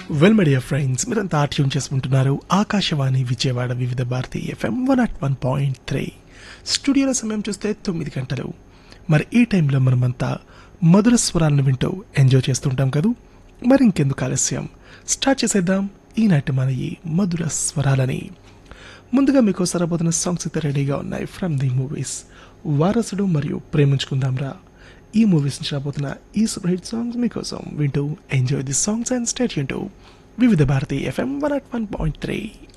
well media friends మీరంతా tune చేసుకుంటున్నారు Akashvani Vijayawada Vividh Bharati FM one at one point three స్టూడియోలో సమయం చూస్తే తొమ్మిది గంటలు మరి ఈ టైంలో మనమంతా మధుర స్వరాలను వింటూ ఎంజాయ్ చేస్తుంటాం కదూ మరి ఇంకెందుకు ఆలస్యం స్టార్ట్ చేసేద్దాం ఈనాటి మన ఈ మధుర స్వరాలని ముందుగా మీకు సరబోతున్న సాంగ్స్ అయితే రెడీగా ఉన్నాయి ఫ్రమ్ ది మూవీస్ వారసుడు మరియు ప్రేమించుకుందాంరా ఈ మూవీస్ నుంచి రాబోతున్న ఈ సూపర్ హిట్ సాంగ్స్ మీకోసం వింటూ enjoy the songs and state వింటూ Vividh Bharati FM one at one point three